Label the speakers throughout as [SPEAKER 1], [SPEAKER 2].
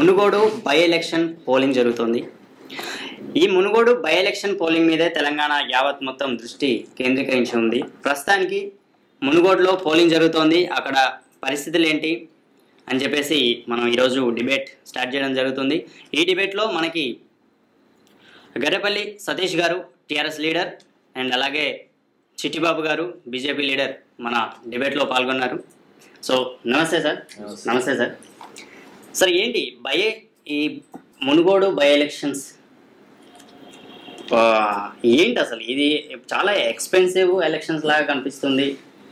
[SPEAKER 1] Munugode by election polling జరుగుతుంది ఈ Munugode by election polling మీదే తెలంగాణ యావత్ మొత్తం దృష్టి కేంద్రీకరించి ఉంది ప్రస్తుతానికి మునుగోడులో పోలింగ్ జరుగుతోంది అక్కడ పరిస్థితులు ఏంటి అని చెప్పేసి మనం ఈరోజు డిబేట్ స్టార్ట్ చేయడం జరుగుతుంది ఈ డిబేట్లో మనకి గర్రెపల్లి సతీష్ గారు టీఆర్ఎస్ లీడర్ అండ్ అలాగే చిట్టిబాబు గారు బీజేపీ లీడర్ మన డిబేట్లో పాల్గొన్నారు సో నమస్తే సార్
[SPEAKER 2] నమస్తే.
[SPEAKER 1] నమస్తే సార్ సార్ ఏంటి బై ఈ మునుగోడు బై ఎలక్షన్స్ ఆ, ఏంటి అసలు ఇది చాలా ఎక్స్పెన్సివ్ ఎలక్షన్స్ లాగా కనిపిస్తుంది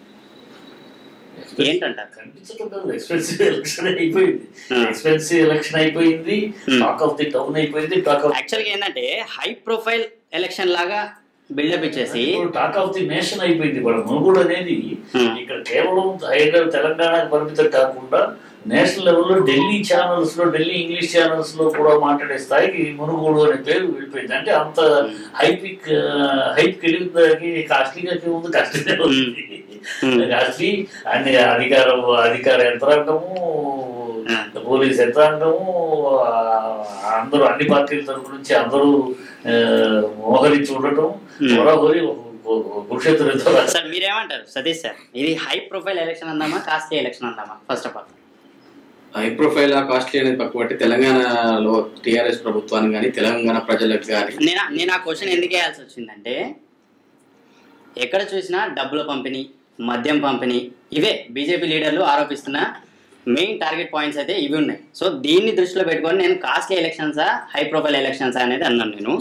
[SPEAKER 1] ఏంటంటారు
[SPEAKER 2] కనిపించకుండా ఎక్స్పెన్సివ్ ఎలక్షన్ అయిపోయింది
[SPEAKER 1] Hmm.
[SPEAKER 2] ఎక్స్పెన్సివ్ ఎలక్షన్ అయిపోయింది
[SPEAKER 1] Hmm.
[SPEAKER 2] Talk of the town అయిపోయింది టాక్ ఆఫ్
[SPEAKER 1] యాక్చువల్గా ఏంటంటే హై ప్రొఫైల్ ఎలక్షన్ లాగా బిల్డప్ ఇచ్చేసి
[SPEAKER 2] టాక్ ఆఫ్ ది నేషన్ అయిపోయింది ఇప్పుడు మునుగోడు అనేది
[SPEAKER 1] Hmm.
[SPEAKER 2] ఇక్కడ కేవలం హైదరాబాద్ తెలంగాణకు పరిమితం కాకుండా నేషనల్ లెవెల్లో ఢిల్లీ ఛానల్స్ లో ఢిల్లీ ఇంగ్లీష్ ఛానల్స్ లో కూడా మాట్లాడే స్థాయికి మునుగోడు అనే పేరు వెళ్ళిపోయింది అంటే అంత హైపిక్ హైప్ వెళ్ళిందానికి కాస్ట్లీగా ఉంది కాస్ట్లీగా ఉంది
[SPEAKER 1] Hmm.
[SPEAKER 2] కాస్ట్లీ అన్ని అధికారం అధికార యంత్రాంగము
[SPEAKER 1] Hmm.
[SPEAKER 2] పోలీస్ యంత్రాంగము ఆ, అందరూ అన్ని పార్టీల తరపు నుంచి అందరూ ఆ, మోహరించి ఉండటం
[SPEAKER 1] Hmm.
[SPEAKER 2] హోరాహోరీ కురుక్షేత్ర యుద్ధం
[SPEAKER 1] సార్ మీరేమంటారు సతీష్ సార్ ఇది హై ప్రొఫైల్ ఎలక్షన్ అందామా కాస్ట్లీ ఎలక్షన్ అందామా first of all
[SPEAKER 3] high profile ఆ కాస్ట్లీ అనేది పక్కబట్టి తెలంగాణలో టీఆర్ఎస్ ప్రభుత్వానికి కానీ తెలంగాణ ప్రజలకు కానీ
[SPEAKER 1] నేను నేను ఆ క్వశ్చన్ ఎందుకు వేయాల్సి వచ్చిందంటే ఎక్కడ చూసినా డబ్బుల పంపిణీ మద్యం పంపిణీ ఇవే బీజేపీ లీడర్లు ఆరోపిస్తున్న మెయిన్ టార్గెట్ పాయింట్స్ అయితే ఇవి ఉన్నాయి సో దీన్ని దృష్టిలో పెట్టుకొని నేను కాస్ట్లీ ఎలక్షన్సా హై ప్రొఫైల్ ఎలక్షన్సా అనేది అన్నాను నేను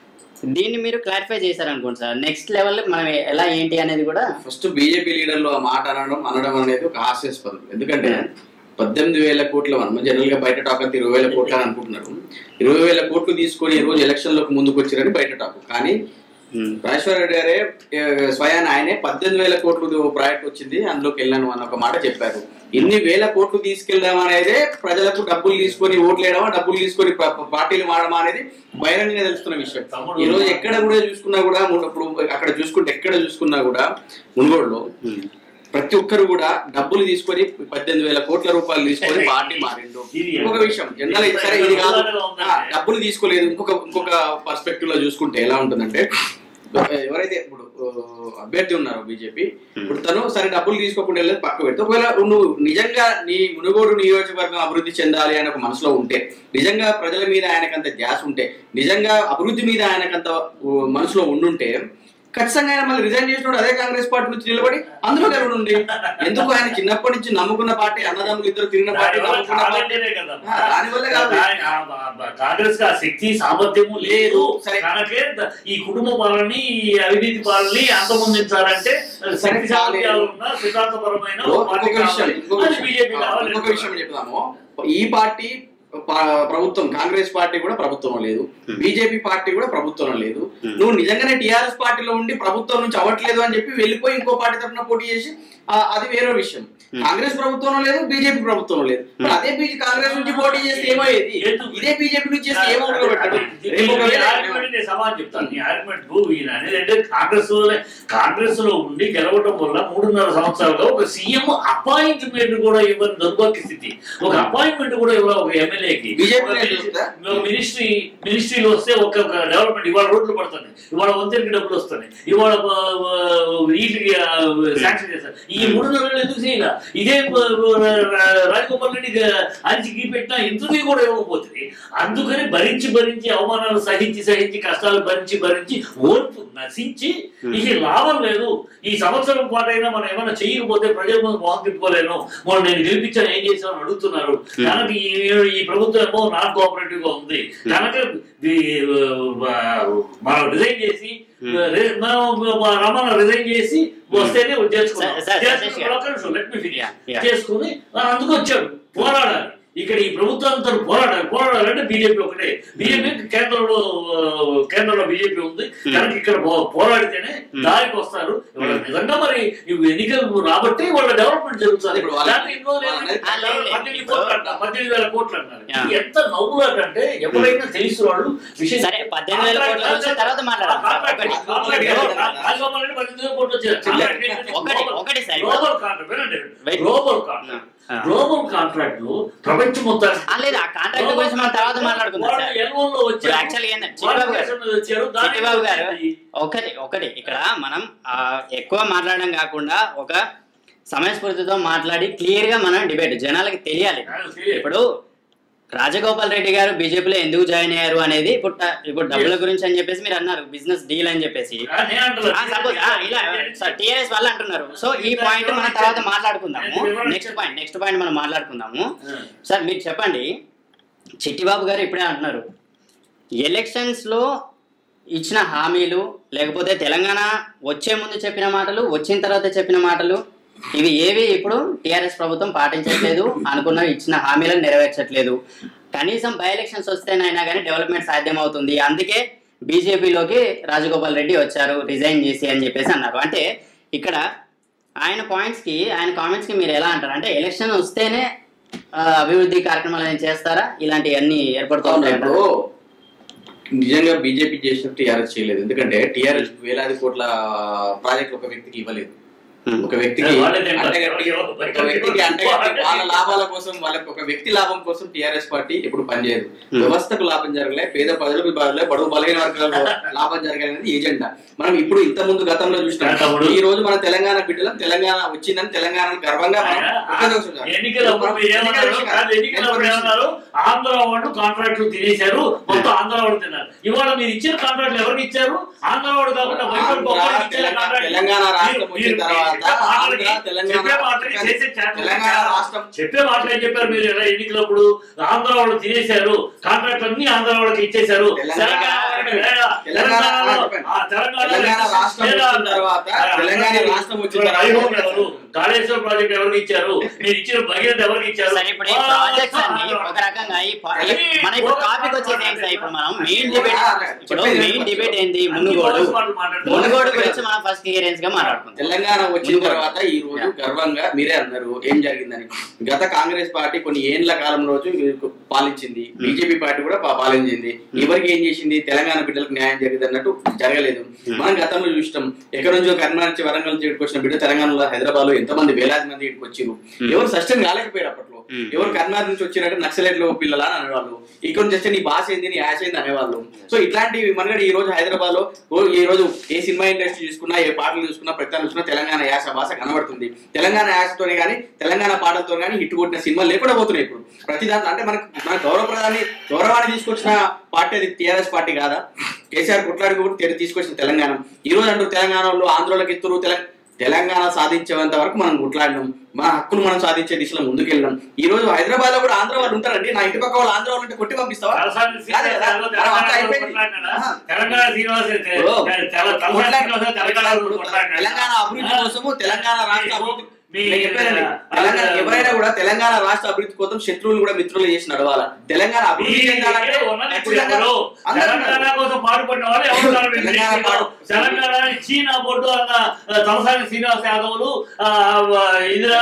[SPEAKER 1] దీన్ని మీరు క్లారిఫై చేశారనుకోండి సార్ నెక్స్ట్ లెవెల్ మనం ఎలా ఏంటి అనేది కూడా
[SPEAKER 3] ఫస్ట్ బీజేపీ లీడర్లు ఆ మాట అనడం అనడం అనేది ఒక హాస్యాస్పదం ఎందుకంటే పద్దెనిమిది వేల కోట్ల మనం జనరల్ గా బయట టాక్ అంతా ఇరవై వేల కోట్లు అని అనుకుంటున్నారు ఇరవై వేల కోట్లు తీసుకొని ఈ రోజు ఎలక్షన్ లోకి ముందుకు వచ్చారని బయట టాక్ కానీ
[SPEAKER 1] ఉమ్,
[SPEAKER 3] రాజేశ్వర రెడ్డి గారే ఏ, స్వయాన ఆయనే పద్దెనిమిది వేల కోట్లు ప్రాజెక్ట్ వచ్చింది అందులోకి వెళ్ళాను అన్న ఒక మాట చెప్పారు ఇన్ని వేల కోట్లు తీసుకెళ్దాం అనేది ప్రజలకు డబ్బులు తీసుకొని ఓట్లు వేయడమా డబ్బులు తీసుకొని ప- ప- పార్టీలు మారడమా అనేది బహిరంగంగా తెలుస్తున్న విషయం
[SPEAKER 2] తమ్ముడు-
[SPEAKER 3] ఈ రోజు ఎక్కడ కూడా చూసుకున్నా కూడా మున్- ఇప్పుడు అక్కడ చూసుకుంటే ఎక్కడ చూసుకున్నా కూడా మునుగోడులో
[SPEAKER 1] ఉమ్.
[SPEAKER 3] ప్రతి ఒక్కరు కూడా డబ్బులు తీసుకొని పద్దెనిమిది వేల కోట్ల రూపాయలు తీసుకొని పార్టీ మారిండు
[SPEAKER 2] ఇది
[SPEAKER 3] ఇంకొక విషయం జనరల్ సరే ఇది కాదు ఆ, డబ్బులు తీసుకోలేదు ఇంకొక ఇంకొక పర్స్పెక్టివ్ లో చూసుకుంటే ఎలా ఉంటుందంటే ఎవరైతే ఇప్పుడు ఆ, అభ్యర్థి ఉన్నారో బీజేపీ ఇప్పుడు తను సరే డబ్బులు తీసుకోకుండా వెళ్ళేది పక్క పెడితే ఒకవేళ నువ్వు నిజంగా నీ మునుగోడు నియోజకవర్గం అభివృద్ధి చెందాలి అని ఒక మనసులో ఉంటే నిజంగా ప్రజల మీద ఆయనకంత ధ్యాస ఉంటే నిజంగా అభివృద్ధి మీద ఆయనకంత ఊ, మనసులో ఉండుంటే ఖచ్చితంగా ఆయన మళ్ళీ రిజైన్ చేసినప్పుడు అదే కాంగ్రెస్ పార్టీ నుంచి నిలబడి అందులో ఉండి ఎందుకు ఆయన చిన్నప్పటి నుంచి నమ్ముకున్న పార్టీ అన్నదమ్ములు ఇద్దరు తిరిగిన పార్టీ
[SPEAKER 2] దానివల్ల
[SPEAKER 3] నమ్ముకున్న పార్టీ
[SPEAKER 2] కాదంటేనే కదా.
[SPEAKER 3] ఆ, దానివల్ల కాదు.
[SPEAKER 2] దాని- ఆ, ఆ, ఆ, కాంగ్రెస్ కి ఆ శక్తి సామర్థ్యము లేదు
[SPEAKER 3] సరే.
[SPEAKER 2] కనుకే ద- ఈ కుటుంబ పాలనని ఈ అవినీతి పాలనని అంతమొందించాలంటే శక్తి సామర్థ్యాలు ఉన్న సిద్ధాంతపరమైన
[SPEAKER 3] ఇంకో-
[SPEAKER 2] పార్టీ
[SPEAKER 3] ఇంకొక విషయం
[SPEAKER 2] కావాలి.
[SPEAKER 3] ఇంకొక
[SPEAKER 2] అది
[SPEAKER 3] విషయం
[SPEAKER 2] బీజేపీ
[SPEAKER 3] ఆ,
[SPEAKER 2] కావాలి
[SPEAKER 3] ఇంకొక విషయం చెప్తాము ఈ పార్టీ ప- ప్రభుత్వం కాంగ్రెస్ పార్టీ కూడా ప్రభుత్వం లేదు బీజేపీ పార్టీ కూడా ప్రభుత్వం లేదు
[SPEAKER 1] Hmm.
[SPEAKER 3] నువ్వు నిజంగానే టిఆర్ఎస్ పార్టీలో ఉండి ప్రభుత్వం నుంచి అవ్వట్లేదు అని చెప్పి వెళ్ళిపోయి ఇంకో పార్టీ తరఫున పోటీ చేసి ఆ, అది వేరే విషయం కాంగ్రెస్ ప్రభుత్వం లేదు బీజేపీ ప్రభుత్వం లేదు మరి అదే బీజే కాంగ్రెస్ నుంచి పోటీ చేస్తే ఏమయ్యేది
[SPEAKER 2] ఎందుకు?
[SPEAKER 3] ఇదే బీజేపీ నుంచి చేస్తే ఏమవుతుందో పెట్టండి రేపు
[SPEAKER 2] ఈ
[SPEAKER 3] ఒకవేళ
[SPEAKER 2] ఆర్గ్యుమెంట్ నేను సమాధానం చెప్తాను ఈ ఆర్గ్యుమెంట్ ఈయన అనేది అంటే కాంగ్రెస్ లో కాంగ్రెస్ లో ఉండి గెలవడం వల్ల మూడున్నర సంవత్సరాలుగా ఒక సీఎం అపాయింట్మెంట్ కూడా ఇవ్వని దౌర్భాగ్య స్థితి ఒక అపాయింట్మెంట్ కూడా ఇవ్వాలి ఒక ఎమ్మెల్యేకి
[SPEAKER 3] BJP లో చూస్తుందా?
[SPEAKER 2] మినిస్ట్రీ మినిస్ట్రీలో వస్తే ఒక ఒక డెవలప్మెంట్ ఇవాళ రోడ్లు పడుతుంది ఇవాళ వంతెనకి డబ్బులు వస్తున్నాయి ఇవాళ ఆ, ఆ, వీటికి శాంక్షన్ చేస్తారు ఈ మూడున్నర నెలలు ఎందుకు చేయాల ఇదే ఆ, ఆ, రాజగోపాల్ రెడ్డి అంచి గీ పెట్టినా ఇంతకీ కూడా ఇవ్వకపోతుంది అందుకని భరించి భరించి అవమానాలు సహించి సహించి కష్టాలు భరించి భరించి ఓర్పు నశించి ఇక లాభం లేదు ఈ సంవత్సరం పాటైనా మనం ఏమైనా చేయకపోతే ప్రజల ముందు మొహం తిప్పుకోలేను మొన్న నేను గెలిపించాను ఏం చేశాను అని అడుగుతున్నారు కనుక ఈ ఈ ప్రభుత్వం ఏమో నాన్ కోఆపరేటివ్ గా ఉంది కనుక ఈ, ఆ, మనం రిజైన్ చేసి రి- మనం మా రమణ రిజైన్ చేసి వస్తేనే చేసుకున్నాం
[SPEAKER 1] సార్, సార్,
[SPEAKER 2] చేసుకుని
[SPEAKER 1] సతీష్ గారు.
[SPEAKER 2] ఒక్క నిమిషం, let me finish.
[SPEAKER 1] Yeah, yeah.
[SPEAKER 2] చేసుకుని ఆ, అందుకు వచ్చాడు పోరాడాలి ఇక్కడ ఈ ప్రభుత్వంతో పోరాడాలి పోరాడాలంటే బీజేపీ ఒకటే బీజేపీ కేంద్రంలో ఆ, కేంద్రంలో బీజేపీ ఉంది కనుక ఇక్కడ పో- పోరాడితేనే దారికి వస్తారు ఇవాళ నిజంగా మరి ఇవి ఎన్నికలు రాబట్టి వాళ్ళ డెవలప్మెంట్ జరుగుతుంది
[SPEAKER 3] ఇప్పుడు వాళ్ళ-
[SPEAKER 2] దాంట్లో ఇంకో లేదు.
[SPEAKER 3] వాళ్ళ-
[SPEAKER 1] ఆ, లేదు, లేదు.
[SPEAKER 2] పద్దెనిమిది కోట్లు అంట, పద్దెనిమిది వేల కోట్లు అన్నారు
[SPEAKER 1] Yeah.
[SPEAKER 2] ఇది ఎంత నవ్వులాటంటే ఎవరైనా తెలిసిన వాళ్ళు విషయం
[SPEAKER 1] సరే, పద్దెనిమిది వేల కోట్ల గురించి తర్వాత మాట్లాడదాం.
[SPEAKER 2] కాంట్రాక్ట్
[SPEAKER 1] ఒకటి.
[SPEAKER 2] కాంట్రాక్ట్ రాజగోపాల్ రెడ్డి పద్దెనిమిది వేల కోట్లు వచ్చారు
[SPEAKER 1] ఒకటి ఒకటి సార్
[SPEAKER 2] గ్లోబల్ కాంట్రాక్ట్ వినండి
[SPEAKER 1] Wait.
[SPEAKER 2] గ్లోబల్ కాంట్రాక్ట్
[SPEAKER 1] ఆ.
[SPEAKER 2] గ్లోబల్ కాంట్రాక్ట్లు ప్రపంచం మొత్తానికి
[SPEAKER 1] ఆ, లేదు ఆ కాంట్రాక్ట్ గురించి మనం తర్వాత మాట్లాడుకుందాం సార్
[SPEAKER 2] ఎల్వోలో
[SPEAKER 1] ఇప్పుడు
[SPEAKER 2] వచ్చారు
[SPEAKER 1] యాక్చువల్గా ఏంటంటే చిట్టిబాబు గారు
[SPEAKER 2] భారతదేశం మీద వచ్చారు దాని
[SPEAKER 1] చిట్టిబాబు గారు
[SPEAKER 2] గురించి
[SPEAKER 1] ఒకటి ఒకటి ఇక్కడ మనం ఆ, ఎక్కువ మాట్లాడడం కాకుండా ఒక సమయస్ఫూర్తితో మాట్లాడి క్లియర్ గా మనం డిబేట్ జనాలకి తెలియాలి
[SPEAKER 2] నాకు తెలియదు.
[SPEAKER 1] ఇప్పుడు రాజగోపాల్ రెడ్డి గారు బీజేపీలో ఎందుకు జాయిన్ అయ్యారు అనేది ఇప్పుడు ట- ఇప్పుడు డబ్బుల గురించి అని చెప్పేసి మీరు అన్నారు బిజినెస్ డీల్ అని చెప్పేసి
[SPEAKER 2] ఆ, నేను అంటలేదు.
[SPEAKER 1] సపోజ్ ఇలా టిఆర్ఎస్ వాళ్ళు అంటున్నారు సో ఈ పాయింట్ మనం తర్వాత మాట్లాడుకుందాము నెక్స్ట్ పాయింట్ నెక్స్ట్ పాయింట్ మనం మాట్లాడుకుందాము
[SPEAKER 2] ఆ.
[SPEAKER 1] సార్ మీరు చెప్పండి చిట్టిబాబు గారు ఇప్పుడే అంటున్నారు ఎలక్షన్స్లో ఇచ్చిన హామీలు లేకపోతే తెలంగాణ వచ్చే ముందు చెప్పిన మాటలు వచ్చిన తర్వాత చెప్పిన మాటలు ఇవి ఏవి ఇప్పుడు టిఆర్ఎస్ ప్రభుత్వం పాటించట్లేదు అనుకున్న ఇచ్చిన హామీలను నెరవేర్చట్లేదు కనీసం బై ఎలక్షన్స్ వస్తేనైనా కానీ డెవలప్మెంట్ సాధ్యం అవుతుంది అందుకే బీజేపీలోకి రాజగోపాల్ రెడ్డి వచ్చారు రిజైన్ చేసి అని చెప్పేసి అన్నారు అంటే ఇక్కడ ఆయన పాయింట్స్కి ఆయన కామెంట్స్కి మీరు ఎలా అంటారు అంటే ఎలక్షన్ వస్తేనే ఆ, అభివృద్ధి కార్యక్రమాలు ఏమైనా చేస్తారా ఇలాంటివన్నీ ఏర్పడుతూ
[SPEAKER 3] అవును,
[SPEAKER 1] ఉంటాయి
[SPEAKER 3] ఇప్పుడు నిజంగా బీజేపీ చేసినట్టు టీఆర్ఎస్ చేయలేదు ఎందుకంటే టీఆర్ఎస్ వేలాది కోట్ల ప్రాజెక్ట్ ఒక వ్యక్తికి ఇవ్వలేదు ఒక వ్యక్తికి
[SPEAKER 2] వాళ్ళే తింటారు.
[SPEAKER 3] అంటగట్టి ఒక వ్యక్తికి అంటగట్టి వాళ్ళ లాభాల కోసం వాళ్ళకి ఒక వ్యక్తి లాభం కోసం టిఆర్ఎస్ పార్టీ ఇప్పుడు పనిచేయదు
[SPEAKER 1] Hmm.
[SPEAKER 3] వ్యవస్థకు లాభం జరగలే పేద ప్రజలకు బాగలే బడుగు బలహీన వర్గాలకు లాభం జరగాలనేది ఏజెండా మనం ఇప్పుడు ఇంత ముందు గతంలో చూసినాం
[SPEAKER 2] తమ్ముడు.
[SPEAKER 3] ఈ రోజు మన తెలంగాణ బిడ్డలం తెలంగాణ వచ్చిందని తెలంగాణ గర్వంగా మనం ఒక్క నిమిషం చాలు.
[SPEAKER 2] ఎన్నికలప్పుడు మీరు ఏమన్నారు
[SPEAKER 3] ఎన్నికల
[SPEAKER 2] కాదు, ఎన్నికలప్పుడు ఏమన్నారు ఆంధ్ర వాళ్ళు కాంట్రాక్టులు తినేశారు మొత్తం ఆంధ్ర వాళ్ళు తిన్నారు ఇవాళ మీరు ఇచ్చిన కాంట్రాక్ట్లు ఎవరికి ఇచ్చారు ఆంధ్ర వాడు కాకుండా బయట
[SPEAKER 3] ఆంధ్ర,
[SPEAKER 2] ఒక్కరికి ఇచ్చిన
[SPEAKER 3] తెలంగాణ-
[SPEAKER 2] కాంట్రాక్ట్
[SPEAKER 3] తెలంగాణ రాష్ట్రం
[SPEAKER 2] మీరు-
[SPEAKER 3] వచ్చిన
[SPEAKER 2] మీరు
[SPEAKER 3] తర్వాత
[SPEAKER 2] చెప్పే మాటలకి-
[SPEAKER 3] ఆంధ్ర, తెలంగాణ
[SPEAKER 2] చెప్పే మాటలకి చేసే చేతలు
[SPEAKER 3] తెలంగాణ
[SPEAKER 2] చేయాలి.
[SPEAKER 3] రాష్ట్రం
[SPEAKER 2] చెప్పే మాటలు ఏం చెప్పారు మీరు ఎలా ఎన్నికలప్పుడు ఆంధ్ర వాళ్ళు తినేశారు కాంట్రాక్ట్ అన్ని ఆంధ్ర వాళ్ళకి ఇచ్చేశారు
[SPEAKER 3] తెలంగాణ-
[SPEAKER 2] తెలంగాణ వాళ్ళకి లేదా?
[SPEAKER 3] తెలంగాణ
[SPEAKER 2] తెలంగాణలో
[SPEAKER 3] చెప్పండి.
[SPEAKER 2] ఆ తెలంగాణలో
[SPEAKER 3] తెలంగాణ రాష్ట్రం
[SPEAKER 2] లేదా?
[SPEAKER 3] వచ్చిన తర్వాత తెలంగాణ రాష్ట్రం వచ్చిన తర్వాత
[SPEAKER 2] వైభవం ఎవరు కాళేశ్వరం ప్రాజెక్ట్ ఎవరికి ఇచ్చారు మీరు ఇచ్చిన భగీరథ ఎవరికి ఇచ్చారు
[SPEAKER 1] సరే ఇప్పుడు ఈ ప్రాజెక్ట్స్ అన్ని ఒక రకంగా ఈ పా- మన ఇప్పుడు టాపిక్ వచ్చేది ఏంటి సార్ ఇప్పుడు మనం మెయిన్ డిబేట్ ఇప్పుడు మెయిన్ డిబేట్ ఏంటి మునుగోడు మునుగోడు గురించి మనం ఫస్ట్ క్లియరెన్స్ గా మాట్లాడుకుందాం
[SPEAKER 3] తెలంగాణ వచ్చిన
[SPEAKER 1] మునుగోడు.
[SPEAKER 3] తర్వాత ఈ రోజు గర్వంగా మీరే అన్నారు ఏం జరిగిందని గత కాంగ్రెస్ పార్టీ కొన్ని ఏండ్ల కాలం రోజు వీరికి పాలించింది బీజేపీ పార్టీ కూడా పా- పాలించింది ఎవరికి ఏం చేసింది తెలంగాణ బిడ్డలకు న్యాయం జరిగింది అన్నట్టు జరగలేదు మనం గతంలో చూసినాం ఎక్కడ నుంచో కర్ణాటక నుంచి వరంగల్ నుంచి ఇక్కడికి వచ్చిన బిడ్డ తెలంగాణలో హైదరాబాద్ లో ఎంతమంది వేలాది మంది ఇక్కడికి వచ్చారు ఎవరు సస్టైన్ కాలేకపోయారు అప్పట్లో
[SPEAKER 1] Hmm.
[SPEAKER 3] ఎవరు కర్ణాటక నుంచి వచ్చినట్టు నక్సలైట్లు పిల్లలా అని అనేవాళ్ళు ఇక్కడ నుంచి వస్తే నీ భాష ఏంది నీ యాస ఏంది అనేవాళ్ళు సో ఇట్లాంటివి మనగడ ఈ రోజు హైదరాబాద్ లో ఓ- ఈ రోజు ఏ సినిమా ఇండస్ట్రీ చూసుకున్నా ఏ పాటలు చూసుకున్నా ప్రతి చూసుకున్నా తెలంగాణ యాస భాష కనబడుతుంది తెలంగాణ యాసతోనే కానీ తెలంగాణ పాటలతో కానీ హిట్ కొట్టిన సినిమాలు లేకుండా పోతున్నాయి ఇప్పుడు ప్రతి దాంట్లో అంటే మనకు మన గౌరవ ప్రధాని గౌరవాన్ని తీసుకొచ్చిన పార్టీ అది టీఆర్ఎస్ పార్టీ కాదా కేసీఆర్ కొట్లాడి కూడా తెర- తీసుకొచ్చిన తెలంగాణ ఈ రోజు అంటూ తెలంగాణలో ఆంధ్రోళ్ళకి ఇద్దరు తెలంగాణ తెలంగాణ సాధించేంత వరకు మనం కొట్లాడినాం మన హక్కులు మనం సాధించే దిశలో ముందుకెళ్ళాం ఈ రోజు హైదరాబాద్ లో కూడా ఆంధ్ర వాళ్ళు ఉంటారండి నా ఇంటి పక్క వాళ్ళు ఆంధ్ర వాళ్ళు ఉంటే కొట్టి పంపిస్తావా
[SPEAKER 2] తలసాని
[SPEAKER 3] కాదు కదా?
[SPEAKER 2] శ్రీనివాసరావు
[SPEAKER 3] మనం అంతా
[SPEAKER 2] తెలంగాణ
[SPEAKER 3] అయిపోయింది.
[SPEAKER 2] కొట్లాడినాడా?
[SPEAKER 3] ఆహా.
[SPEAKER 2] తెలంగాణ శ్రీనివాస
[SPEAKER 3] ఓ.
[SPEAKER 2] తలసాని శ్రీనివాసరావు తెలంగాణ కొట్లాడినాడా?
[SPEAKER 3] తెలంగాణ అభివృద్ధి కోసము తెలంగాణ రాష్ట్ర అభివృద్ధి
[SPEAKER 2] మీ-
[SPEAKER 3] నేను చెప్పానండి తెలంగాణ ఎవరైనా కూడా తెలంగాణ రాష్ట్ర అభివృద్ధి కోసం శత్రువులు కూడా మిత్రులు చేసి నడవాలా తెలంగాణ అభివృద్ధి చెందాలంటే
[SPEAKER 2] మీరే ఉన్నది ఇప్పుడు
[SPEAKER 3] ఖచ్చితంగా
[SPEAKER 2] ఎవరు?
[SPEAKER 3] అందరూ
[SPEAKER 2] తెలంగాణ
[SPEAKER 3] ఉన్నారు.
[SPEAKER 2] కోసం పాటుపడిన వాళ్ళు ఎవరు ఉన్నారు మీ
[SPEAKER 3] తెలంగాణ
[SPEAKER 2] దేశంలో?
[SPEAKER 3] పాటు-
[SPEAKER 2] తెలంగాణ చీనా బొడ్డు అన్న ఆ, తలసాని శ్రీనివాస యాదవులు ఆ, ఆ, ఇందిరా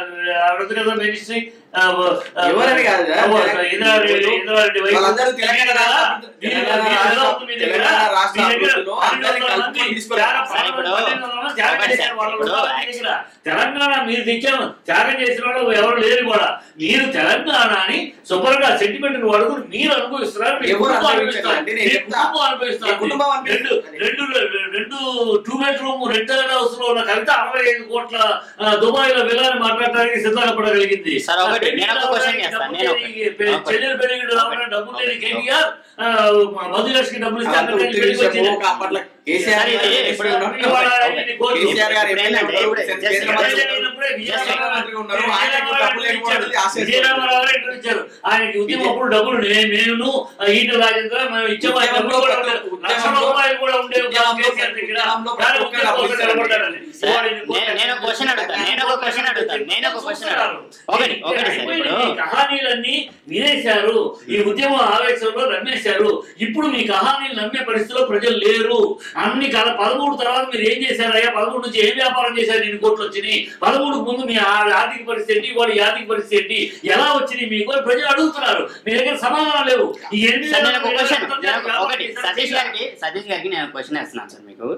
[SPEAKER 2] రుద్రగ మినిస్ట్రీ ఆ, ఆ,
[SPEAKER 3] ఎవరని కాదు కదా,
[SPEAKER 2] ఆ,
[SPEAKER 3] తెలంగాణ-
[SPEAKER 2] ఇందిరారెడ్డి ఇందిరారెడ్డి వైపు
[SPEAKER 3] వాళ్ళందరూ తెలంగాణ రాష్ట్ర-
[SPEAKER 2] మీరు-
[SPEAKER 3] తెలంగాణ
[SPEAKER 2] మీరు
[SPEAKER 3] రాష్ట్ర-
[SPEAKER 2] ఎలా ఉంది మీ దగ్గర?
[SPEAKER 3] తెలంగాణ రాష్ట్ర
[SPEAKER 2] మీ దగ్గర
[SPEAKER 3] అభివృద్ధిలో
[SPEAKER 2] పన్నెండు
[SPEAKER 3] అందరినీ
[SPEAKER 2] వందల
[SPEAKER 3] కలుపుకొని
[SPEAKER 2] మంది
[SPEAKER 3] తీసుకెళ్ళాలి.
[SPEAKER 2] త్యాగం-
[SPEAKER 1] సరే, ఇప్పుడు-
[SPEAKER 2] పన్నెండు వందల మంది త్యాగం
[SPEAKER 1] ఒకటి
[SPEAKER 2] చేశారు వాళ్ళు
[SPEAKER 1] ఇప్పుడు
[SPEAKER 2] వాళ్ళ దగ్గర. తెలంగాణ మీరు తెచ్చాము త్యాగం చేసిన వాళ్ళు ఎవరు లేరు కూడా మీరు తెలంగాణని శుభ్రంగా సెంటిమెంట్ వాడుకుని మీరు అనుభవిస్తున్నారు మీ
[SPEAKER 3] ఎవరు
[SPEAKER 2] కుటుంబం
[SPEAKER 3] అనుభవించరు అంటే నేను
[SPEAKER 2] మీ
[SPEAKER 3] చెప్తా.
[SPEAKER 2] కుటుంబం అనుభవిస్తారు.
[SPEAKER 3] మీ కుటుంబం
[SPEAKER 2] రెండు
[SPEAKER 3] అనుభవిస్తుంది.
[SPEAKER 2] రెండు రెండు టూ బెడ్రూమ్ రెండర్ హౌస్ లో ఉన్న కవిత అరవై ఐదు కోట్ల ఆ, దుబాయ్ లో వెళ్ళాలని మాట్లాడడానికి సిద్ధంగా పడగలిగింది
[SPEAKER 1] సరే, ఒకటి నేను ఒక క్వశ్చన్ చేస్తాను. నేను ఒక- ఒకటి.
[SPEAKER 2] చెల్లెలు పెరిగి డబ్బులు లేని కేటీఆర్ మధులక్ష్మి డబ్బులు ఇస్తే
[SPEAKER 3] అదంతా
[SPEAKER 2] అక్కడికి
[SPEAKER 3] ఉత్తి
[SPEAKER 2] వెళ్ళి
[SPEAKER 3] విషయము,
[SPEAKER 2] వచ్చింది.
[SPEAKER 3] ఒక అప్పట్లో కేసీఆర్
[SPEAKER 1] సరే, ఇది
[SPEAKER 3] గారు
[SPEAKER 1] ఇప్పుడు
[SPEAKER 2] ఇవాళ ఇది కోర్టు.
[SPEAKER 3] కేసీఆర్ గారు
[SPEAKER 1] ఇప్పుడు
[SPEAKER 3] ఎమ్మెల్యే
[SPEAKER 1] ఏంటంటే
[SPEAKER 3] ఉన్నారు,
[SPEAKER 1] ఇప్పుడు
[SPEAKER 3] కేంద్ర
[SPEAKER 1] just-
[SPEAKER 3] మంత్రి
[SPEAKER 2] అయినప్పుడే
[SPEAKER 3] ముఖ్యమంత్రి ఉన్నారు,
[SPEAKER 2] విజయనగరం
[SPEAKER 3] ఆయనకు డబ్బులు లేకపోవడం ఆశిస్తున్నారు.
[SPEAKER 2] విజయనగరం గారు ఇచ్చారు ఆయనకి ఉద్యమప్పుడు డబ్బులు నే- నేను ఆ, ఈటల రాజేంద్ర మేము ఇచ్చాము ఆయన డబ్బులు కూడా ఉండేవి. లక్షల రూపాయలు కూడా ఉండేవి కాదు కేసీఆర్ దగ్గర.
[SPEAKER 3] ఉద్యమంలో
[SPEAKER 2] దాని
[SPEAKER 3] ప్రతి ఒక్కరు
[SPEAKER 2] ఉద్యమం కోసం
[SPEAKER 3] డబ్బులు
[SPEAKER 2] నిలబడ్డారని.
[SPEAKER 1] సార్,
[SPEAKER 2] ఇవాళ ఇది కోర్టు
[SPEAKER 1] నే- నేను ఒక క్వశ్చన్ అడుగుతాను నేను ఒక క్వశ్చన్ అడుగుతాను నేను ఒక క్వశ్చన్ అడుగుతాను ఒకటి ఒకటి సార్
[SPEAKER 2] అయిపోయింది.
[SPEAKER 1] ఇప్పుడు
[SPEAKER 2] మీ కహానీలన్నీ వినేశారు ఈ ఉద్యమ ఆవేశంలో నమ్మేశారు ఇప్పుడు మీ కహానీలు నమ్మే పరిస్థితిలో ప్రజలు లేరు అన్ని కల పదమూడు తర్వాత మీరు ఏం చేశారు అయ్యా పదమూడు నుంచి ఏం వ్యాపారం చేశారు ఇన్ని కోట్లు వచ్చినాయి పదమూడుకు ముందు మీ ఆ- ఆర్థిక పరిస్థితి ఏంటి ఇవాళ ఈ ఆర్థిక పరిస్థితి ఏంటి ఎలా వచ్చినాయి మీకు అని ప్రజలు అడుగుతున్నారు మీ దగ్గర సమాధానం లేవు ఈ ఎనిమిది
[SPEAKER 1] సార్ నేను ఒక
[SPEAKER 2] వేల
[SPEAKER 1] క్వశ్చన్
[SPEAKER 2] వ్యాపారం
[SPEAKER 1] నేను ఒక- ఒకటి
[SPEAKER 2] చేశారు.
[SPEAKER 1] సతీష్ గారికి సతీష్ గారికి నేను క్వశ్చన్ వేస్తున్నాను సార్ మీకు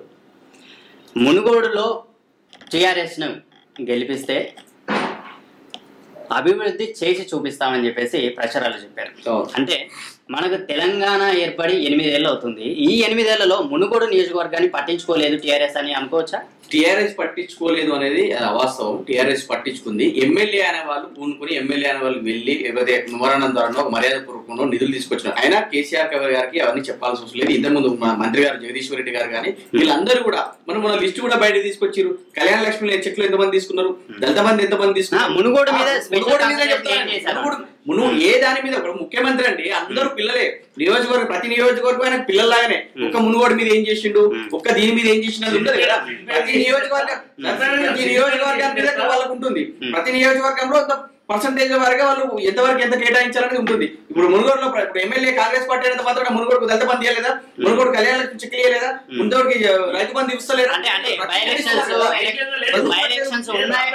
[SPEAKER 1] మునుగోడులో టిఆర్ఎస్ ను గెలిపిస్తే అభివృద్ధి చేసి చూపిస్తామని చెప్పేసి ప్రచారాలు చెప్పారు
[SPEAKER 3] అవును.
[SPEAKER 1] అంటే మనకు తెలంగాణ ఏర్పడి ఎనిమిదేళ్ళు అవుతుంది ఈ ఎనిమిదేళ్లలో మునుగోడు నియోజకవర్గాన్ని పట్టించుకోలేదు టీఆర్ఎస్ అని అనుకోవచ్చా
[SPEAKER 3] టీఆర్ఎస్ పట్టించుకోలేదు అనేది ఆ, వాస్తవం టీఆర్ఎస్ పట్టించుకుంది ఎమ్మెల్యే అనే వాళ్ళు పూనుకుని ఎమ్మెల్యే అనే వాళ్ళు వెళ్ళి లేకపోతే మెమోరాండం ద్వారా ఒక మర్యాద పూర్వకంలో నిధులు తీసుకొచ్చిన అయినా కేసీఆర్ కవి గారికి అవన్నీ చెప్పాల్సిన అవసరం లేదు ఇంతకుముందు మా మంత్రి గారు జగదీశ్వర్ రెడ్డి గారు కానీ వీళ్ళందరూ కూడా మనం మన లిస్ట్ కూడా బయట తీసుకొచ్చారు కళ్యాణ లక్ష్మి చెక్లు ఎంతమంది తీసుకున్నారు దళిత మంది ఎంతమంది తీసుకున్నారు
[SPEAKER 1] ఆ, మునుగోడు మీద
[SPEAKER 3] ఆ,
[SPEAKER 1] special
[SPEAKER 3] మునుగోడు మీద
[SPEAKER 1] concentration
[SPEAKER 3] చెప్తాను.
[SPEAKER 1] చేశారు.
[SPEAKER 3] మునుగోడు- మును ఏ దాని మీద ఇప్పుడు ముఖ్యమంత్రి అండి అందరూ పిల్లలే నియోజకవర్గం ప్రతి నియోజకవర్గం ఆయన పిల్లల్లాగానే ఒక్క మునుగోడు మీద ఏం చేసిండు ఒక్క దీని మీద ఏం చేసినది ఉండదు కదా ప్రతి నియోజకవర్గం ప్రతి నియోజకవర్గం మీద వాళ్ళకు ఉంటుంది ప్రతి నియోజకవర్గంలో పర్సంటేజ్ వారిగా వాళ్ళు ఎంతవరకు ఎంత కేటాయించాలనేది ఉంటుంది ఇప్పుడు మునుగోడులో ప్ర- ఇప్పుడు ఎమ్మెల్యే కాంగ్రెస్ పార్టీ అయినంత మాత్రం మునుగోడుకు దళిత బంధు ఇవ్వలేదా మునుగోడు కళ్యాణ చెక్ ఇవ్వలేదా ముందోడికి రైతు బంధు ఇస్తలేదా
[SPEAKER 1] అంటే అంటే
[SPEAKER 3] ప్రతి
[SPEAKER 1] బై ఎలక్షన్స్
[SPEAKER 3] నియోజకవర్గం-
[SPEAKER 1] బై ఎలక్షన్స్ ఉన్నాయి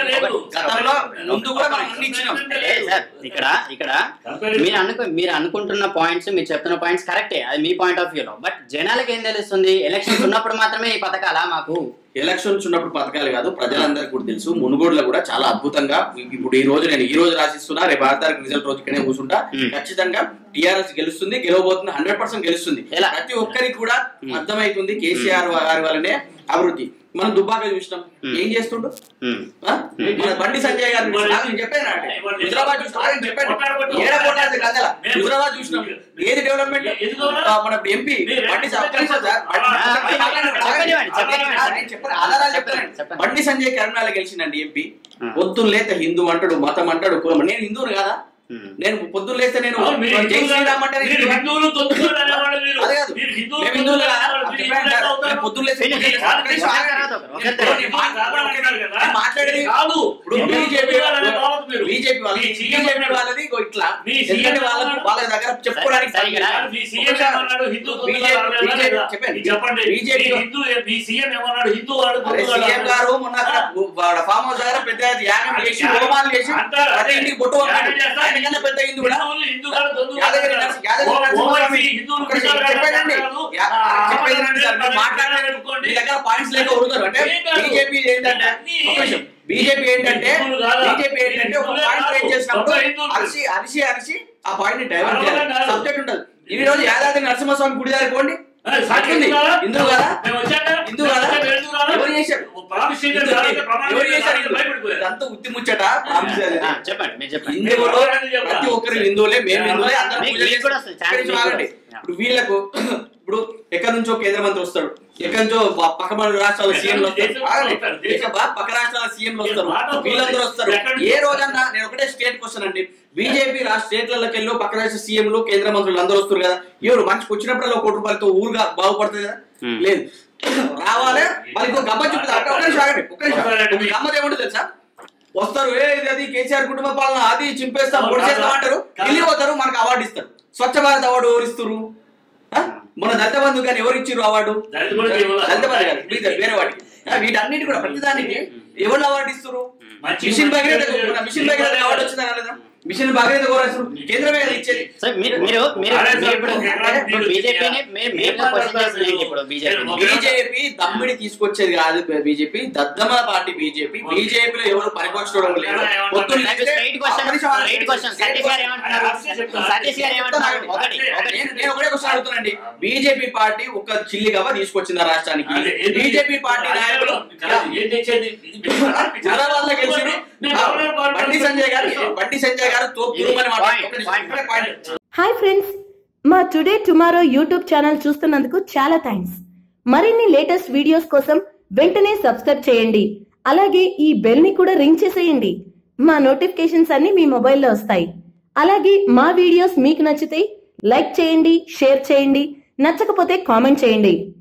[SPEAKER 3] గతంలో ముందు కూడా మనం అన్ని ఇచ్చినాం
[SPEAKER 1] లేదు సార్ ఇక్కడ ఇక్కడ మీరు అనుకు మీరు అనుకుంటున్న పాయింట్స్ మీరు చెప్తున్న పాయింట్స్ కరెక్టే అది మీ పాయింట్ ఆఫ్ వ్యూలో బట్ జనాలకు ఏం తెలుస్తుంది ఎలక్షన్స్ ఉన్నప్పుడు మాత్రమే ఈ పథకాలా మాకు
[SPEAKER 3] ఎలక్షన్స్ ఉన్నప్పుడు పథకాలు కాదు ప్రజలందరికీ కూడా తెలుసు మునుగోడులో కూడా చాలా అద్భుతంగా ఇప్పుడు ఈ రోజు నేను ఈ రోజు రాసిస్తున్నా రేపు ఆరు తారీఖు రిజల్ట్ రోజు ఇక్కడే కూర్చుంటా
[SPEAKER 1] Hmm.
[SPEAKER 3] ఖచ్చితంగా టిఆర్ఎస్ గెలుస్తుంది గెలవబోతుంది హండ్రెడ్ పర్సెంట్ గెలుస్తుంది
[SPEAKER 1] ఎలా?
[SPEAKER 3] ప్రతి ఒక్కరికి కూడా అర్థమైతుంది కేసీఆర్ గారి వల్లనే అభివృద్ధి మనం దుబ్బాక చూసినాం
[SPEAKER 1] Hmm.
[SPEAKER 3] ఏం చేస్తుండు
[SPEAKER 1] ఉమ్.
[SPEAKER 3] ఆ? మన బండి సంజయ్ గారు చూసినాం. నేను చెప్పాను అంటే హైదరాబాద్ చూసినాం ఆయన చెప్పాడు ఏడ కొట్టాలి కదల హైదరాబాద్ చూసినాం ఏది డెవలప్మెంట్
[SPEAKER 2] ఎందుకు?
[SPEAKER 3] మన ఎంపీ బండి సంజయ్ ఒక్క నిమిషం సార్. బండి-
[SPEAKER 1] ఆ,
[SPEAKER 3] చెప్పండి,
[SPEAKER 1] చెప్పనివ్వండి, చెప్పనివ్వండి.
[SPEAKER 3] నేను చెప్పను, ఆధారాలు
[SPEAKER 1] చెప్పండి,
[SPEAKER 3] చెప్తాను.
[SPEAKER 1] చెప్పండి.
[SPEAKER 3] బండి సంజయ్ కరీంనాల గెలిచిందండి ఎంపీ
[SPEAKER 1] ఆ.
[SPEAKER 3] పొద్దున్న లేత హిందూ అంటాడు మతం అంటాడు కులం నేను హిందువుని కదా
[SPEAKER 1] ఉమ్.
[SPEAKER 3] నేను పొద్దున్న లేస్తే నేను
[SPEAKER 2] అవును, మీరు
[SPEAKER 3] జై
[SPEAKER 2] హిందువులు
[SPEAKER 3] శ్రీరామ్ అంటే
[SPEAKER 2] మీరు
[SPEAKER 3] హిందువా?
[SPEAKER 2] హిందువులు తొందరగా అనేవాళ్ళు మీరు.
[SPEAKER 3] అదే కాదు.
[SPEAKER 2] మీరు హిందువులు
[SPEAKER 3] మేము హిందువులు
[SPEAKER 2] తొందరగా
[SPEAKER 3] కదా?
[SPEAKER 2] అనేవాళ్ళు. మీరు
[SPEAKER 3] చెప్పండి
[SPEAKER 2] హిందువులు
[SPEAKER 3] సార్.
[SPEAKER 2] అవుతారు.
[SPEAKER 3] నేను పొద్దున్న లేస్తే
[SPEAKER 1] ఫినిష్.
[SPEAKER 3] పొద్దున్న లేస్తే
[SPEAKER 1] ఒకరి
[SPEAKER 3] ఒకరి
[SPEAKER 1] తర్వాత ఒకరు. ఒకరి
[SPEAKER 3] నేను
[SPEAKER 1] తర్వాత
[SPEAKER 3] నేను
[SPEAKER 2] ఒకరు.
[SPEAKER 3] మాట్లాడేది-
[SPEAKER 2] కదా?
[SPEAKER 3] నేను మాట్లాడేది
[SPEAKER 2] కాదు.
[SPEAKER 3] ఇప్పుడు
[SPEAKER 2] హిందువులు
[SPEAKER 3] బీజేపీ
[SPEAKER 2] తొందరగా బావదు మీరు.
[SPEAKER 3] బీజేపీ వాళ్ళది
[SPEAKER 2] మీ సీఎం
[SPEAKER 3] బీజేపీ
[SPEAKER 2] అన్నాడు.
[SPEAKER 3] వాళ్ళది ఇగో ఇట్లా
[SPEAKER 2] మీ
[SPEAKER 3] ఎందుకంటే
[SPEAKER 2] సీఎం
[SPEAKER 3] వాళ్ళ
[SPEAKER 2] అన్నాడు.
[SPEAKER 3] వాళ్ళ దగ్గర చెప్పుకోవడానికి
[SPEAKER 1] సరే, ఇక్కడ
[SPEAKER 3] పని లేదు.
[SPEAKER 2] మీ సీఎం ఏమన్నాడు? హిందూ తొందరగా
[SPEAKER 3] బీజేపీ
[SPEAKER 2] రాలేదా
[SPEAKER 3] బీజేపీ
[SPEAKER 2] లేదా?
[SPEAKER 3] చెప్పండి
[SPEAKER 2] మీరు చెప్పండి
[SPEAKER 3] బీజేపీ
[SPEAKER 2] మీ హిందూ మీ సీఎం ఏమన్నాడు హిందూ వాడు
[SPEAKER 3] అరే
[SPEAKER 2] తొందరగా
[SPEAKER 3] సీఎం
[SPEAKER 2] రాలేదా?
[SPEAKER 3] గారు మొన్న అక్కడ వాళ్ళ ఫామ్ హౌస్ దగ్గర పెద్ద యాగం చేసి హోమాలు చేసి
[SPEAKER 2] అంటారు.
[SPEAKER 3] ప్రతి ఇంటికి బొట్టు
[SPEAKER 2] యాగం
[SPEAKER 3] పంపాడు.
[SPEAKER 2] చేస్తారు.
[SPEAKER 3] ఆయనకన్నా పెద్ద హిందూ కూడా
[SPEAKER 2] హిందువులు హిందూ కాదు, తొందరగా
[SPEAKER 3] యాదగిరి
[SPEAKER 2] రాలేదా?
[SPEAKER 3] నరసి- యాదగిరి
[SPEAKER 2] ఓ-
[SPEAKER 3] నరసింహస్వామి
[SPEAKER 2] ఓవైసీ హిందువులు
[SPEAKER 3] ఒకటి
[SPEAKER 2] తొందరగా
[SPEAKER 3] చెప్పేదండి.
[SPEAKER 2] రాలేదా?
[SPEAKER 3] యా-
[SPEAKER 2] ఆ,
[SPEAKER 3] చెప్పేదండి సార్, మీరు
[SPEAKER 2] ఆ,
[SPEAKER 3] మాట్లాడాలి.
[SPEAKER 2] అనుకోండి.
[SPEAKER 3] మీ దగ్గర పాయింట్స్ లేక ఉరుతారు అంటే
[SPEAKER 2] ఏం కాదు.
[SPEAKER 3] బీజేపీ ఏంటంటే
[SPEAKER 2] అన్నీ-
[SPEAKER 3] ఒక నిమిషం. బీజేపీ ఏంటంటే
[SPEAKER 2] హిందువులు కాదా?
[SPEAKER 3] బీజేపీ ఏంటంటే ఒక
[SPEAKER 2] హిందువులే
[SPEAKER 3] పాయింట్
[SPEAKER 2] కాదు.
[SPEAKER 3] రేజ్ చేసినప్పుడు
[SPEAKER 2] ఒక్క హిందువులు.
[SPEAKER 3] అరిసి అరిసి అరిసి ఆ పాయింట్ ని డైవర్ట్
[SPEAKER 2] అరవడం
[SPEAKER 3] చేయాలి
[SPEAKER 2] కాదు.
[SPEAKER 3] సబ్జెక్ట్ ఉంటుంది ఈ రోజు యాదాద్రి నరసింహస్వామి గుడి దగ్గర పోండి
[SPEAKER 2] అరే, సాక్షి
[SPEAKER 3] ఉంది.
[SPEAKER 2] హిందూ కాదా?
[SPEAKER 3] హిందూ కాదా?
[SPEAKER 2] మేము వచ్చాక
[SPEAKER 3] హిందూ కాదా?
[SPEAKER 2] మేము ఎందుకు రాలేదు?
[SPEAKER 3] ఎవరు చేశారు?
[SPEAKER 2] ప్రామిస్ చేశారు, రాలేదు, ప్రమాణం
[SPEAKER 3] ఎవరు చేశారు
[SPEAKER 2] చేశారు, భయపడిపోయారు.
[SPEAKER 3] ఇదంతా ఉత్తి ముచ్చట ప్రామిస్ అది.
[SPEAKER 1] ఆ, చెప్పండి మీరు చెప్పండి
[SPEAKER 3] హిందువులు ప్రతి ఒక్కరు హిందువులే మేము హిందువులే అందరూ
[SPEAKER 1] మీకు-
[SPEAKER 3] పూజ
[SPEAKER 1] మీకు కూడా
[SPEAKER 3] చేస్తాం.
[SPEAKER 1] అసలు ఛాన్స్
[SPEAKER 3] ఇక్కడ చూడండి.
[SPEAKER 1] మీకు కూడా.
[SPEAKER 3] ఇప్పుడు వీళ్ళకు ఇప్పుడు ఎక్కడి నుంచో కేంద్ర మంత్రి వస్తాడు ఎక్కడి నుంచో ప- పక్క మన రాష్ట్రాల సీఎంలు వస్తారు
[SPEAKER 2] దేశం
[SPEAKER 3] ఆగండి.
[SPEAKER 2] వస్తారు, దేశం.
[SPEAKER 3] దేశం బా- పక్క రాష్ట్రాల సీఎంలు వస్తారు
[SPEAKER 2] మాట
[SPEAKER 3] వీళ్ళందరూ వస్తారు
[SPEAKER 2] ఎక్కడి నుంచి
[SPEAKER 3] ఏ రోజన్నా నేను ఒకటే స్టేట్ కి వస్తానండి బీజేపీ రాష్ట్ర స్టేట్లకి వెళ్ళి పక్క రాష్ట్ర సీఎంలు కేంద్ర మంత్రులు అందరూ వస్తారు కదా ఎవరు మంచికి వచ్చినప్పుడల్లా ఒక కోటి రూపాయలతో ఊరుగా బాగుపడుతుంది కదా
[SPEAKER 1] Hmm.
[SPEAKER 3] లేదు రావాలి మరి ఇంకో గమ్మ చూపుతా ఒక్క నిమిషం ఆగండి ఒక్క నిమిషం ఒక గమ్మత్ ఏముంటుంది తెలుసా వస్తారు ఏ ఇది అది కేసీఆర్ కుటుంబ పాలన అది చింపేస్తాం పొడి చేస్తాం అంటారు వెళ్ళి పోతారు మనకు అవార్డు ఇస్తారు స్వచ్ఛ భారత్ అవార్డు ఎవరు ఇస్తారు ఆ? మన దళిత బంధు కానీ ఎవరు ఇచ్చారు అవార్డు
[SPEAKER 2] దళిత బంధు ఇవ్వాలా?
[SPEAKER 3] దళిత బంధు కాదు మిగతా వేరే వాటికి ఆ, వీటన్నిటి కూడా ప్రతిదానికి ఎవరు అవార్డు ఇస్తారు
[SPEAKER 2] మంచి-
[SPEAKER 3] మిషన్ భగీరథ మన మిషన్ భగీరథ అవార్డు వచ్చిందా రాలేదా మిషన్ భగీరథ కూడా అసలు కేంద్రమే కదా ఇచ్చేది
[SPEAKER 1] సార్ మీరు మీరు మీరు
[SPEAKER 2] అరే సార్,
[SPEAKER 1] మీరు ఇప్పుడు
[SPEAKER 2] ఒక ఎకరానికి
[SPEAKER 1] ఇప్పుడు
[SPEAKER 2] మీరు
[SPEAKER 1] బీజేపీని మీరు మీరు క్వశ్చన్ చేసింది ఇప్పుడు బీజేపీ
[SPEAKER 3] బీజేపీ దమ్మిడి తీసుకొచ్చేది కాదు బీజేపీ దద్దమ పార్టీ బీజేపీ బీజేపీలో ఎవరు పనికొచ్చడం లేదు పొద్దున్న లేస్తే-
[SPEAKER 1] స్ట్రైట్ క్వశ్చన్
[SPEAKER 3] ఒక్క నిమిషం ఆగండి.
[SPEAKER 1] స్ట్రైట్ క్వశ్చన్ సతీష్ గారు ఏమంటున్నారు సతీష్ గారు ఏమంటున్నారు ఒకటి ఒకటి
[SPEAKER 3] నేను నేను ఒకటే క్వశ్చన్ అడుగుతానండి బీజేపీ పార్టీ ఒక చిల్లి గవ్వ తీసుకొచ్చింది ఆ రాష్ట్రానికి
[SPEAKER 2] అదే, ఎందుకు-
[SPEAKER 3] బీజేపీ పార్టీ నాయకులు
[SPEAKER 2] కాదు, ఏం తెచ్చేది? ఇది
[SPEAKER 3] హైదరాబాద్ లో గెలిచారు
[SPEAKER 2] నేను గవర్నర్ పార్టీ
[SPEAKER 3] బండి సంజయ్ గారు బండి సంజయ్ గారు తోపుతురు అని
[SPEAKER 1] Point,
[SPEAKER 3] మాట్లాడుతున్నారు
[SPEAKER 1] point.
[SPEAKER 3] పాయింట్
[SPEAKER 4] హాయ్ ఫ్రెండ్స్ మా టుడే టుమారో యూట్యూబ్ ఛానల్ చూస్తున్నందుకు చాలా థ్యాంక్స్ మరిన్ని లేటెస్ట్ వీడియోస్ కోసం వెంటనే సబ్స్క్రైబ్ చేయండి అలాగే ఈ బెల్ ని కూడా రింగ్ చేసేయండి మా నోటిఫికేషన్స్ అన్ని మీ మొబైల్లో వస్తాయి అలాగే మా వీడియోస్ మీకు నచ్చితే లైక్ చేయండి షేర్ చేయండి నచ్చకపోతే కామెంట్ చేయండి